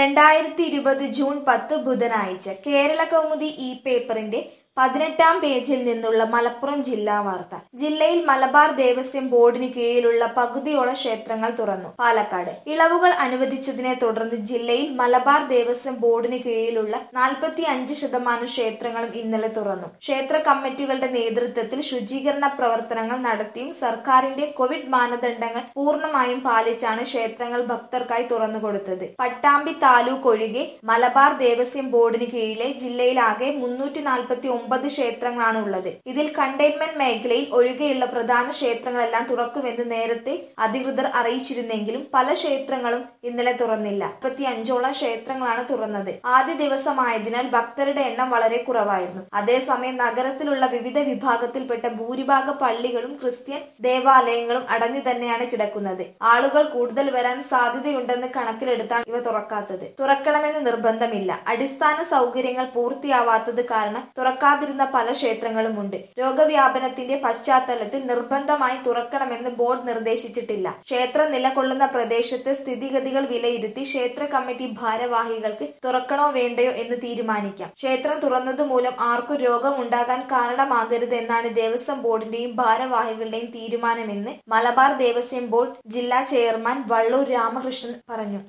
രണ്ടായിരത്തി ഇരുപത് ജൂൺ പത്ത് ബുധനാഴ്ച കേരള കൗമുദി ഈ പേപ്പറിന്റെ പതിനെട്ടാം പേജിൽ നിന്നുള്ള മലപ്പുറം ജില്ലാ വാർത്ത ജില്ലയിൽ മലബാർ ദേവസ്വം ബോർഡിന് കീഴിലുള്ള പകുതിയോളം ക്ഷേത്രങ്ങൾ തുറന്നു പാലക്കാട് ഇളവുകൾ അനുവദിച്ചതിനെ തുടർന്ന് ജില്ലയിൽ മലബാർ ദേവസ്വം ബോർഡിന് കീഴിലുള്ള നാൽപ്പത്തി അഞ്ച് ശതമാനം ക്ഷേത്രങ്ങളും ഇന്നലെ തുറന്നു ക്ഷേത്ര കമ്മിറ്റികളുടെ നേതൃത്വത്തിൽ ശുചീകരണ പ്രവർത്തനങ്ങൾ നടത്തിയും സർക്കാരിന്റെ കോവിഡ് മാനദണ്ഡങ്ങൾ പൂർണ്ണമായും പാലിച്ചാണ് ക്ഷേത്രങ്ങൾ ഭക്തർക്കായി തുറന്നുകൊടുത്തത് പട്ടാമ്പി താലൂക്ക് ഒഴികെ മലബാർ ദേവസ്വം ബോർഡിന് കീഴിലെ ജില്ലയിലാകെ മുന്നൂറ്റി നാൽപ്പത്തി ഒമ്പത് ക്ഷേത്രങ്ങളാണ് ഉള്ളത് ഇതിൽ കണ്ടെയ്ൻമെന്റ് മേഖലയിൽ ഒഴികെയുള്ള പ്രധാന ക്ഷേത്രങ്ങളെല്ലാം തുറക്കുമെന്ന് നേരത്തെ അധികൃതർ അറിയിച്ചിരുന്നെങ്കിലും പല ക്ഷേത്രങ്ങളും ഇന്നലെ തുറന്നില്ല മുപ്പത്തി അഞ്ചോളം ക്ഷേത്രങ്ങളാണ് തുറന്നത് ആദ്യ ദിവസമായതിനാൽ ഭക്തരുടെ എണ്ണം വളരെ കുറവായിരുന്നു അതേസമയം നഗരത്തിലുള്ള വിവിധ വിഭാഗത്തിൽപ്പെട്ട ഭൂരിഭാഗ പള്ളികളും ക്രിസ്ത്യൻ ദേവാലയങ്ങളും അടഞ്ഞു തന്നെയാണ് കിടക്കുന്നത് ആളുകൾ കൂടുതൽ വരാൻ സാധ്യതയുണ്ടെന്ന് കണക്കിലെടുത്താണ് ഇവ തുറക്കാത്തത് തുറക്കണമെന്ന് നിർബന്ധമില്ല അടിസ്ഥാന സൗകര്യങ്ങൾ പൂർത്തിയാവാത്തത് കാരണം തുറക്കാതിരുന്ന പല ക്ഷേത്രങ്ങളുമുണ്ട് രോഗവ്യാപനത്തിന്റെ പശ്ചാത്തലത്തിൽ നിർബന്ധമായി തുറക്കണമെന്ന് ബോർഡ് നിർദ്ദേശിച്ചിട്ടില്ല ക്ഷേത്രം നിലകൊള്ളുന്ന പ്രദേശത്തെ സ്ഥിതിഗതികൾ വിലയിരുത്തി ക്ഷേത്ര കമ്മിറ്റി ഭാരവാഹികൾക്ക് തുറക്കണോ വേണ്ടയോ എന്ന് തീരുമാനിക്കാം ക്ഷേത്രം തുറന്നതുമൂലം ആർക്കും രോഗം ഉണ്ടാകാൻ കാരണമാകരുത് എന്നാണ് ദേവസ്വം ബോർഡിന്റെയും ഭാരവാഹികളുടെയും തീരുമാനമെന്ന് മലബാർ ദേവസ്വം ബോർഡ് ജില്ലാ ചെയർമാൻ വള്ളൂർ രാമകൃഷ്ണൻ പറഞ്ഞു